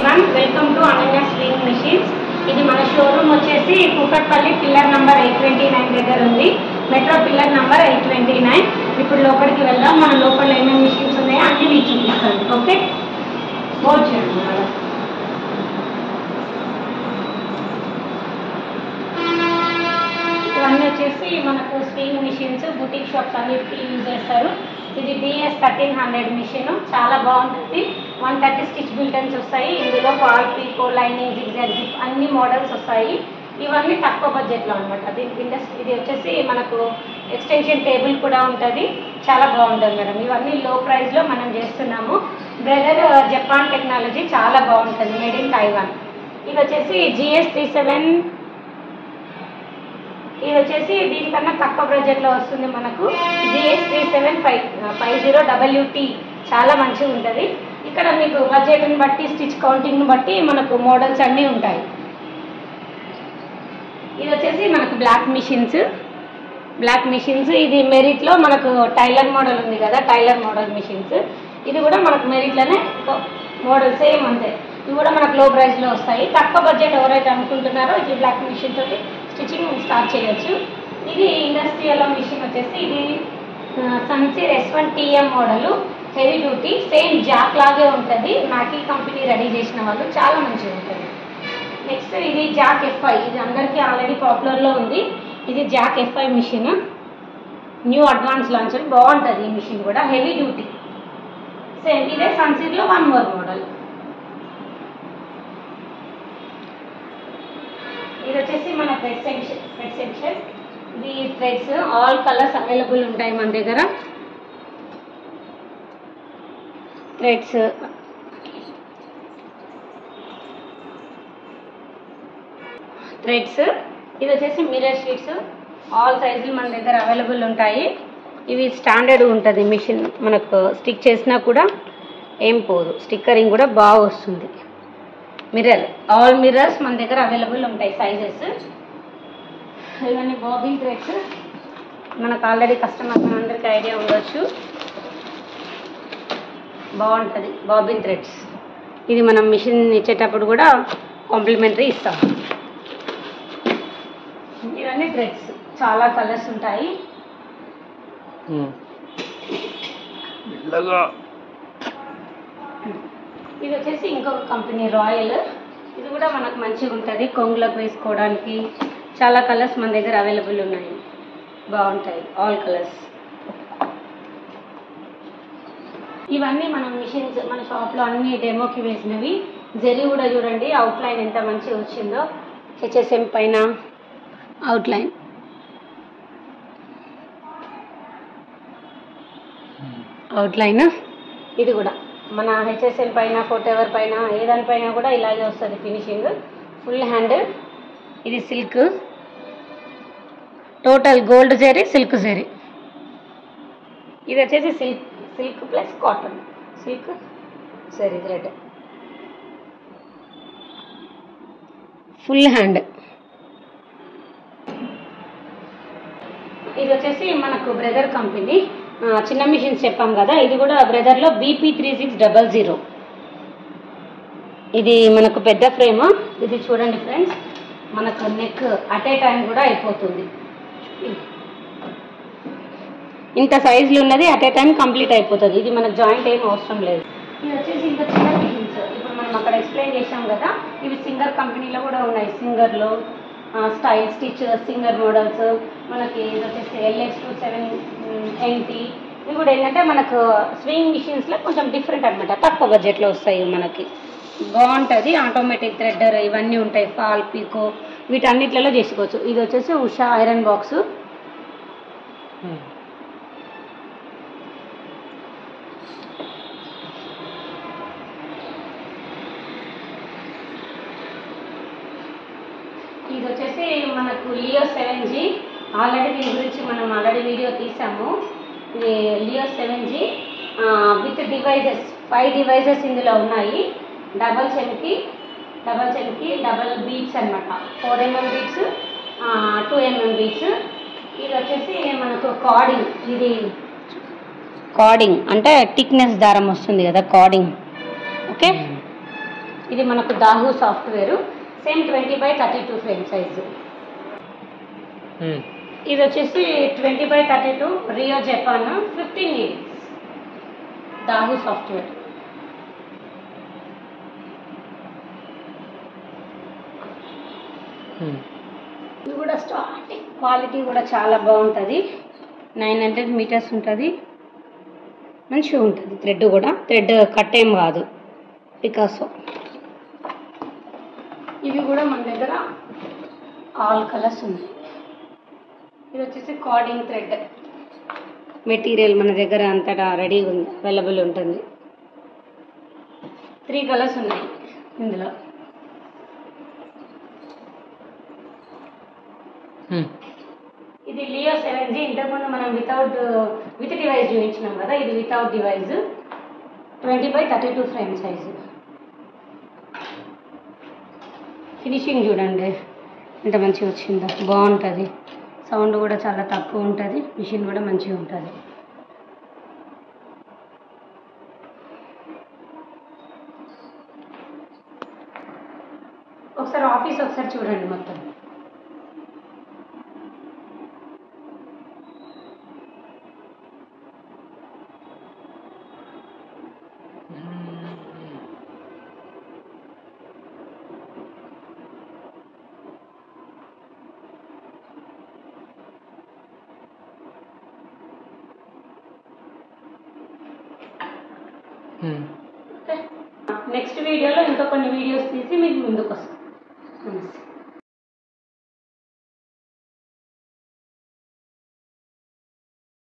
Everyone welcome to Ananya sewing machines ఇది మన showroom వచ్చేసి Kukatpally pillar number eight twenty nine దగ్గర ఉంది metro pillar number eight twenty nine ఇప్పుడు లోపలికి వెళ్దాం మన లోపల ఏమేమి మిషన్స్ ఉన్నాయో అన్ని మీకు చూపిస్తాను ఓకే బోర్డు చూడండి మేడం. ఇవన్నీ వచ్చేసి మనకు స్వింగ్ మిషన్స్ బుటిక్ షాప్స్ అన్నిటికీ యూజ్ చేస్తారు ఇది డిఎస్ థర్టీన్ హండ్రెడ్ మిషన్ చాలా బాగుంటుంది వన్ థర్టీ స్టిచ్ బిల్టన్స్ వస్తాయి ఇందులో పాల్ పీకో లైనింగ్ జిగ్జాగ్ జిప్ అన్ని మోడల్స్ వస్తాయి ఇవన్నీ తక్కువ బడ్జెట్లో అనమాట దీనికి ఇండస్ట్రీ ఇది వచ్చేసి మనకు ఎక్స్టెన్షన్ టేబుల్ కూడా ఉంటుంది చాలా బాగుంటుంది మేడం ఇవన్నీ లో ప్రైస్లో మనం చేస్తున్నాము బ్రదర్ జపాన్ టెక్నాలజీ చాలా బాగుంటుంది మేడ్ ఇన్ తైవాన్ ఇది వచ్చేసి జిఎస్ త్రీ సెవెన్ ఇది వచ్చేసి దీనికన్నా తక్కువ బడ్జెట్లో వస్తుంది మనకు GS three seven five five zero WT చాలా మంచిగా ఉంటుంది ఇక్కడ మీకు బడ్జెట్ని బట్టి స్టిచ్ కౌంటింగ్ని బట్టి మనకు మోడల్స్ అన్నీ ఉంటాయి ఇది వచ్చేసి మనకు బ్లాక్ మిషన్స్ బ్లాక్ మిషన్స్ ఇది మెరిట్లో మనకు టైలర్ మోడల్ ఉంది కదా టైలర్ మోడల్ మిషన్స్ ఇది కూడా మనకు మెరిట్లోనే మోడల్ సేమ్ అంతే ఇవి కూడా మనకు లో ప్రైస్లో వస్తాయి తక్కువ బడ్జెట్ ఎవరైతే అనుకుంటున్నారో ఇది బ్లాక్ మిషన్ తోటి స్టిచ్చింగ్ స్టార్ట్ చేయొచ్చు ఇది ఇండస్ట్రియల్ మిషన్ వచ్చేసి ఇది సన్సీర్ S one TM model heavy duty same Jack లాగే ఉంటుంది నాకీ కంపెనీ రెడీ చేసిన వాళ్ళు చాలా మంచిగా ఉంటుంది నెక్స్ట్ ఇది జాక్ ఎఫ్ఐ ఇది అందరికీ ఆల్రెడీ పాపులర్లో ఉంది ఇది Jack FI machine new advance launch బాగుంటుంది ఈ మిషన్ కూడా హెవీ డ్యూటీ సేమ్ ఇదే సన్సీర్లో వన్ మోర్ మోడల్ ఇది వచ్చేసి మన థ్రెడ్ సెక్షన్ థ్రెడ్ సెక్షన్ ఇది థ్రెడ్స్ ఆల్ కలర్స్ అవైలబుల్ ఉంటాయి మన దగ్గర థ్రెడ్స్ థ్రెడ్స్ ఇది వచ్చేసి మిర్రర్ షీట్స్ ఆల్ సైజులు మన దగ్గర అవైలబుల్ ఉంటాయి ఇవి స్టాండర్డ్ ఉంటుంది మిషన్ మనకు స్టిక్ చేసినా కూడా ఏం పోదు స్టిక్కరింగ్ కూడా బాగా వస్తుంది మిర్రర్ ఆల్ మిర్రర్స్ మన దగ్గర అవైలబుల్ ఉంటాయి సైజెస్ ఇవన్నీ బాబిన్ థ్రెడ్స్ మనకు ఆల్రెడీ కస్టమర్స్ అందరికీ ఐడియా ఉండొచ్చు బాగుంటుంది బాబిన్ థ్రెడ్స్ ఇది మనం మిషన్ ఇచ్చేటప్పుడు కూడా కాంప్లిమెంటరీ ఇస్తాం ఇవన్నీ థ్రెడ్స్ చాలా కలర్స్ ఉంటాయి మెల్లగా ఇది వచ్చేసి ఇంకొక కంపెనీ రాయల్ ఇది కూడా మనకు మంచిగా ఉంటుంది కొంగులకు వేసుకోవడానికి చాలా కలర్స్ మన దగ్గర అవైలబుల్ ఉన్నాయి బాగుంటాయి ఆల్ కలర్స్ ఇవన్నీ మనం మిషన్స్ మన షాప్లో అన్ని డెమోకి వేసినవి జరీ కూడా చూడండి అవుట్లైన్ ఎంత మంచిగా వచ్చిందో హెచ్ఎస్ఎం పైన అవుట్లైన్ అవుట్లైన్ ఇది కూడా మన హెచ్ఎస్ఎం పైన ఫోటోవర్ పైన ఏ దానిపైన కూడా ఇలాగే వస్తుంది ఫినిషింగ్ ఫుల్ హ్యాండ్ ఇది silk total gold zari silk zari ఇది వచ్చేసి silk silk plus cotton silk సరే థ్రెడ్ ఫుల్ హ్యాండ్ ఇది వచ్చేసి మనకు బ్రదర్ కంపెనీ ఆ, చిన్న మిషన్స్ చెప్పాం కదా ఇది కూడా బ్రదర్లో BP three six double zero ఇది మనకు పెద్ద ఫ్రేమ్ ఇది చూడండి ఫ్రెండ్స్ మనకు నెక్ అట్ ఏ టైం కూడా అయిపోతుంది ఇంత సైజులు ఉన్నది అట్ ఏ టైం కంప్లీట్ అయిపోతుంది ఇది మనకు జాయింట్ ఏం అవసరం లేదు ఇది వచ్చేసి ఇంకా చిన్న మిషన్స్ ఇప్పుడు మనం అక్కడ ఎక్స్ప్లెయిన్ చేసాం కదా ఇవి సింగర్ కంపెనీలో కూడా ఉన్నాయి సింగర్లో స్టైల్ స్టిచ్ సింగర్ మోడల్స్ మనకి ఇది వచ్చేసి ఎల్ఎస్ టూ సెవెన్ ఎయిటీ ఇవి కూడా ఏంటంటే మనకు స్వింగ్ మిషన్స్లో కొంచెం డిఫరెంట్ అనమాట తక్కువ బడ్జెట్లో వస్తాయి ఇవి మనకి బాగుంటుంది ఆటోమేటిక్ థ్రెడ్డర్ ఇవన్నీ ఉంటాయి ఫాల్ పీకో వీటన్నిట్లలో చేసుకోవచ్చు ఇది వచ్చేసి ఉషా ఐరన్ బాక్స్ ఇది వచ్చేసి మనకు లియో సెవెన్ జీ ఆల్రెడీ దీని గురించి మనం ఆల్రెడీ వీడియో తీసాము ఇది Leo seven G with devices five devices ఇందులో ఉన్నాయి డబల్ చెన్కి డబల్ చెన్కి డబల్ బీట్స్ అనమాట four M M beads two M M beads ఇది వచ్చేసి మనకు కార్డింగ్ ఇది కార్డింగ్ అంటే థిక్నెస్ దారం వస్తుంది కదా కార్డింగ్ ఓకే ఇది మనకు దాహు software same twenty by thirty two frame size um. ఇది వచ్చేసి twenty by thirty two Rio Japan fifteen needles దాహు సాఫ్ట్వేర్ ఉమ్. ఇది కూడా స్టార్టింగ్ క్వాలిటీ కూడా చాలా బాగుంటుంది నైన్ హండ్రెడ్ మీటర్స్ ఉంటుంది మంచిగా ఉంటుంది థ్రెడ్ కూడా థ్రెడ్ కట్ ఏం కాదు పికాసో ఇవి కూడా మన దగ్గర ఆల్ కలర్స్ ఉన్నాయి ఇది వచ్చేసి కార్డింగ్ థ్రెడ్ మెటీరియల్ మన దగ్గర అంతటా రెడీ ఉంది అవైలబుల్ ఉంటుంది త్రీ కలర్స్ ఉన్నాయి ఇందులో ఉమ్. ఇది లియో సెవెన్ జీ ఇంతకుముందు మనం వితౌట్ విత్ డివైస్ చూపించినాం కదా ఇది without device twenty by thirty two frame size finishing చూడండి ఎంత మంచిగా వచ్చిందో బాగుంటుంది సౌండ్ కూడా చాలా తక్కువ ఉంటుంది మిషన్ కూడా మంచిగా ఉంటుంది ఒకసారి ఆఫీస్ ఒకసారి చూడండి మొత్తం ఉమ్. నెక్స్ట్ వీడియోలో ఇంకా కొన్ని వీడియోస్ తీసి మీకు ముందుకు వస్తాం నమస్తే